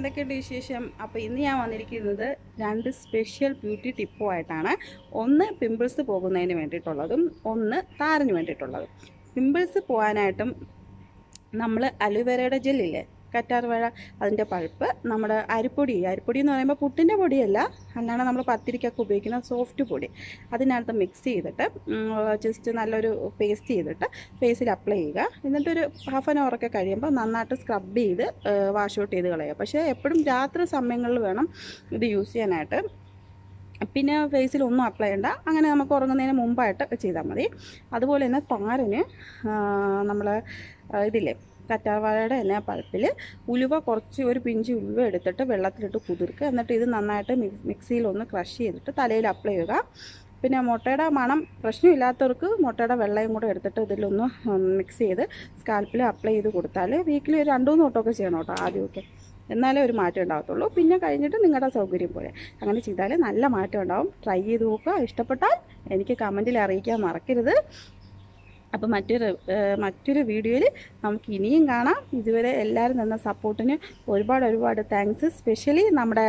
എന്തൊക്കെയുണ്ട് വിശേഷം അപ്പോൾ ഇന്ന് ഞാൻ വന്നിരിക്കുന്നത് രണ്ട് സ്പെഷ്യൽ ബ്യൂട്ടി ടിപ്പുമായിട്ടാണ് ഒന്ന് പിമ്പിൾസ് പോകുന്നതിന് വേണ്ടിയിട്ടുള്ളതും ഒന്ന് താരന് വേണ്ടിയിട്ടുള്ളതും പിമ്പിൾസ് പോകാനായിട്ടും നമ്മൾ അലുവേരയുടെ ജെല്ലില്ലേ കറ്റാർവാഴ അതിൻ്റെ പൾപ്പ് നമ്മുടെ അരിപ്പൊടി അരിപ്പൊടി എന്ന് പറയുമ്പോൾ പുട്ടിൻ്റെ പൊടിയല്ല അല്ലാണ്ട് നമ്മൾ പത്തിരിക്കൊക്കെ ഉപയോഗിക്കുന്ന സോഫ്റ്റ് പൊടി അതിനകത്ത് മിക്സ് ചെയ്തിട്ട് ജസ്റ്റ് നല്ലൊരു പേസ്റ്റ് ചെയ്തിട്ട് ഫേസിൽ അപ്ലൈ ചെയ്യുക എന്നിട്ടൊരു ഹാഫ് ആൻ അവറൊക്കെ കഴിയുമ്പോൾ നന്നായിട്ട് സ്ക്രബ് ചെയ്ത് വാഷ് ഔട്ട് ചെയ്ത് കളയുക പക്ഷേ എപ്പോഴും രാത്രി സമയങ്ങളിൽ വേണം ഇത് യൂസ് ചെയ്യാനായിട്ട് പിന്നെ ഫേസിൽ ഒന്നും അപ്ലൈ ചെയ്യണ്ട അങ്ങനെ നമുക്ക് ഉറങ്ങുന്നതിന് മുമ്പായിട്ട് ചെയ്താൽ മതി അതുപോലെ തന്നെ താരന് നമ്മൾ ഇതില്ലേ കറ്റാർവാഴയുടെ തന്നെ പൾപ്പിൽ ഉലുവ കുറച്ച് ഒരു പിഞ്ച് ഉലുവ എടുത്തിട്ട് വെള്ളത്തിലിട്ട് കുതിർക്കുക എന്നിട്ട് ഇത് നന്നായിട്ട് മിക്സിയിൽ ഒന്ന് ക്രഷ് ചെയ്തിട്ട് തലയിൽ അപ്ലൈ ചെയ്യുക പിന്നെ മുട്ടയുടെ മണം പ്രശ്നമില്ലാത്തവർക്ക് മുട്ടയുടെ വെള്ളയും കൂടെ എടുത്തിട്ട് ഇതിലൊന്ന് മിക്സ് ചെയ്ത് സ്കാൽപ്പിൽ അപ്ലൈ ചെയ്ത് കൊടുത്താൽ വീക്കിലി ഒരു രണ്ടു മൂന്ന് വട്ടമൊക്കെ ചെയ്യണം കേട്ടോ ആദ്യമൊക്കെ എന്നാലേ ഒരു മാറ്റം ഉണ്ടാകത്തുള്ളൂ പിന്നെ കഴിഞ്ഞിട്ട് നിങ്ങളുടെ സൗകര്യം പോലെ അങ്ങനെ ചെയ്താൽ നല്ല മാറ്റം ഉണ്ടാവും ട്രൈ ചെയ്ത് നോക്കുക ഇഷ്ടപ്പെട്ടാൽ എനിക്ക് കമൻറ്റിൽ അറിയിക്കാൻ മറക്കരുത് അപ്പോൾ മറ്റൊരു മറ്റൊരു വീഡിയോയിൽ നമുക്ക് ഇനിയും കാണാം ഇതുവരെ എല്ലാവരും തന്ന സപ്പോർട്ടിന് ഒരുപാട് ഒരുപാട് താങ്ക്സ് സ്പെഷ്യലി നമ്മുടെ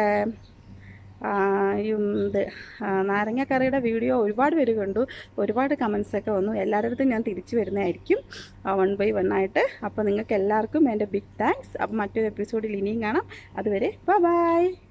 ഇത് നാരങ്ങക്കറിയുടെ വീഡിയോ ഒരുപാട് പേര് കണ്ടു ഒരുപാട് കമൻസൊക്കെ വന്നു എല്ലാവരുടെ അടുത്തും ഞാൻ തിരിച്ചു വരുന്നതായിരിക്കും വൺ ബൈ വൺ ആയിട്ട് അപ്പോൾ നിങ്ങൾക്ക് എല്ലാവർക്കും എൻ്റെ ബിഗ് താങ്ക്സ് അപ്പോൾ മറ്റൊരു എപ്പിസോഡിൽ ഇനിയും കാണാം അതുവരെ ബൈ